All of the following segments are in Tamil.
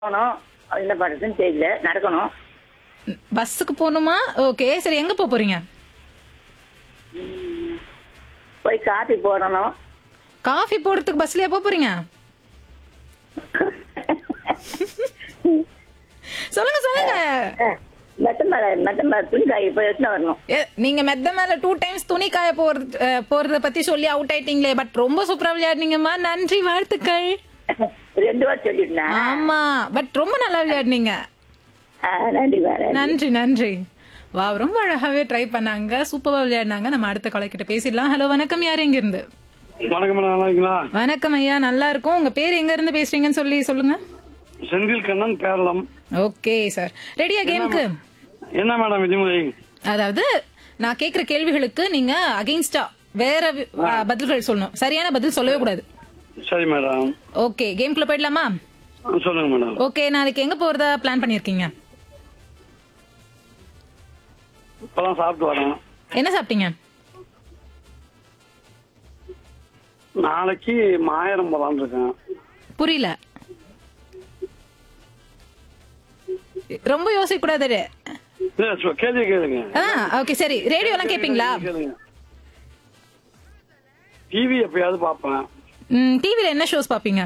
போகணும் அது என்ன பண்ணுறதுன்னு தெரியல நடக்கணும் பஸ்ஸுக்கு போகணுமா ஓகே சரி எங்க போக போறீங்க போய் காஃபி போடணும் காஃபி போடுறதுக்கு பஸ்லயா போக போறீங்க சொல்லுங்க சொல்லுங்க மெத்த மேல மெத்த மேல துணி காய் போய் எடுத்துன்னு வரணும் ஏ, நீங்க மெத்த மேல டூ டைம்ஸ் துணி காய போறது அஹ், போறத பத்தி சொல்லி அவுட் ஆயிட்டீங்களே பட் ரொம்ப சூப்பரா விளையாடுனீங்கம்மா நன்றி வாழ்த்துக்கள் ரெண்டு வாரம் சொல்லிட்டேன் ஆமா பட் ரொம்ப நல்லா விளையாடுனீங்க நன்றி வேற நன்றி நன்றி வா ரொம்ப அழகாவே ட்ரை பண்ணாங்க சூப்பரா விளையாடினாங்க நம்ம அடுத்த காலை கிட்ட பேசிடலாம் ஹலோ வணக்கம் யார் எங்க இருந்து வணக்கம் மேடம் நல்லா இருக்கீங்களா வணக்கம் ஐயா நல்லா இருக்கும் உங்க பேர் எங்க இருந்து பேசுறீங்கன்னு சொல்லி சொல்லுங்க செந்தில் கண்ணன் கேரளம் ஓகே சார் ரெடியா கேமுக்கு என்ன மேடம் விதிமுறை அதாவது நான் கேக்குற கேள்விகளுக்கு நீங்க அகைன்ஸ்டா வேற வி- ஆ, பதில்கள் சொல்லணும் சரியான பதில் சொல்லவே கூடாது சரி மேடம் ஓகே கேம்குள்ள போயிடலாமா சொல்லுங்க மேடம் ஓகே நாளைக்கு எங்க போறதா பிளான் பண்ணிருக்கீங்க இப்பதான் சாப்பிட்டு வரேன் என்ன சாப்பிட்டீங்க நாளைக்கு மாயிரம் போலான்னு இருக்கேன் புரியல ரொம்ப யோசிக்க கூடாது இல்ல, சொ- கேள்வி கேளுங்க ஆ ஓகே சரி ரேடியோ எல்லாம் கேப்பீங்களா கேளுங்க டிவி எப்பயாவது பாப்பேன் ம் டிவில என்ன ஷோஸ் பாப்பீங்க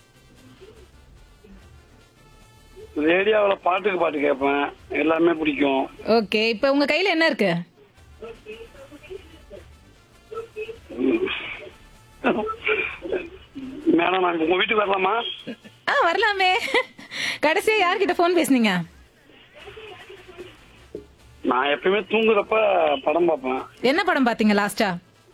ரேடியோவுல பாட்டுக்கு பாட்டு கேட்பேன் எல்லாமே பிடிக்கும் ஓகே இப்போ உங்க கையில என்ன இருக்கு மேடம் நான் உங்க வீட்டுக்கு வரலாமா ஆ வரலாமே கடைசியா யார்கிட்ட ஃபோன் பேசுனீங்க நான் எப்பயுமே தூங்குறப்ப படம் பார்ப்பேன் என்ன படம் பாத்தீங்க லாஸ்டா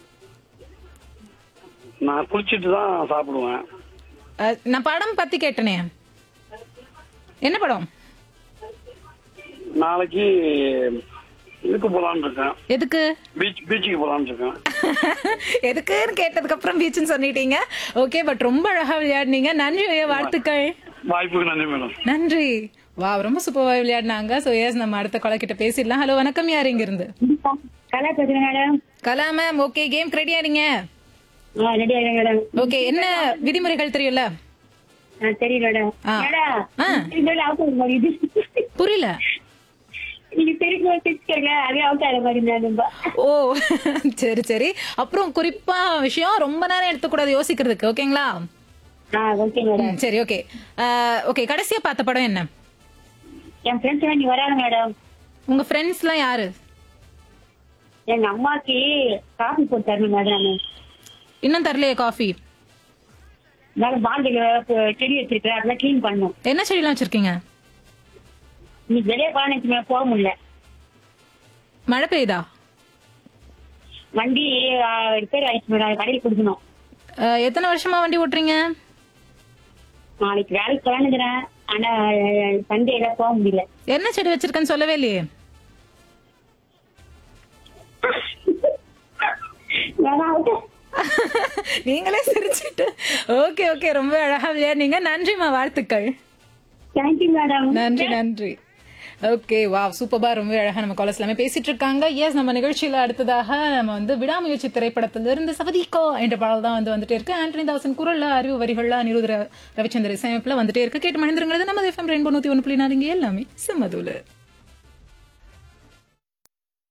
நான் குளிச்சிட்டு தான் சாப்பிடுவேன் நான் படம் பத்தி கேட்டனே என்ன படம் நாளைக்கு இதுக்கு போலான்னு இருக்கேன் எதுக்கு பீச் பீச்சுக்கு போலான்னு இருக்கேன் எதுக்குன்னு கேட்டதுக்கு அப்புறம் பீச்சுன்னு சொல்லிட்டீங்க ஓகே பட் ரொம்ப அழகா விளையாடுனீங்க நன்றி ஐயா வாழ்த்துக்கள் வாய்ப்புக்கு நன்றி மேடம் நன்றி வா ரொம்ப சூப்பரா விளையாடினாங்க சோ எஸ் நம்ம அடுத்த கொலை கிட்ட பேசிடலாம் ஹலோ வணக்கம் யார் இங்க இருந்து கலா பேசுறேன் madam Kala ma'am okay game ரெடியா இருங்க ஆ ரெடி ஆகிறேன் மேடம் ஓகே என்ன விதிமுறைகள் தெரியும்ல ஆ தெரியும் மேடம் ஆ. மேடம் ஆ. இந்த அவுட் ஆகிற மாதிரி இது புரியல நீங்க தெரிஞ்சு வச்சுக்கோங்க அதே அவுட் ஆகிற மாதிரி மேடம் ஓ சரி சரி அப்புறம் குறிப்பா விஷயம் ரொம்ப நேரம் எடுத்துக்கூடாது யோசிக்கிறதுக்கு ஓகேங்களா ஆ ஓகே மேடம் ம், சரி ஓகே ஓகே கடைசியா பார்த்த படம் என்ன என் ஃப்ரெண்ட்ஸ் எல்லாம் நீ வராங்க மேடம் உங்க ஃப்ரெண்ட்ஸ்லாம் யாரு எங்க அம்மாக்கு காஃபி போட்டு தரணும் மேடம் இன்னும் தரலையே காஃபி மேடம் பாண்டில செடி வச்சிருக்கேன் அதெல்லாம் க்ளீன் பண்ணணும் என்ன செடிலாம் வச்சிருக்கீங்க நீ வெளியே பானைக்கு போக முடியல மழை பெய்யுதா வண்டி ரிப்பேர் ஆயிடுச்சு மேடம் கடையில் கொடுக்கணும் அஹ், எத்தனை வருஷமா வண்டி ஓட்டுறீங்க நாளைக்கு வேலைக்கு போலான்னுக்கிறேன் ஆனா சண்டேல போக முடியல என்ன செடி வச்சிருக்கேன்னு சொல்லவே இல்லையே மேடம் out. நீங்களே சிரிச்சிட்டு ஓகே ஓகே ரொம்ப அழகா விளையாடுனீங்க நன்றிமா வாழ்த்துக்கள் Thank you மேடம் நன்றி நன்றி ஓகே வா சூப்பரா ரொம்ப அழகா நம்ம காலேஜ் எல்லாமே பேசிட்டு இருக்காங்க எஸ் நம்ம நிகழ்ச்சியில அடுத்ததாக நம்ம வந்து விடாமுயற்சி திரைப்படத்திலிருந்து சவதிக்கோ என்ற பாடல் தான் வந்து வந்துட்டே இருக்கு ஆண்டனி தாசன் குரல்ல அறிவு வரிகள்ல அனிருத் ர- ரவிச்சந்திர இசையமைப்புல வந்துட்டே இருக்கு கேட்டு மணிந்திருங்கிறது நம்ம எஃப்எம் ரெயின்போ நூத்தி ஒன்று புள்ளி நாலுங்க எல்லாமே சிம்மதூலு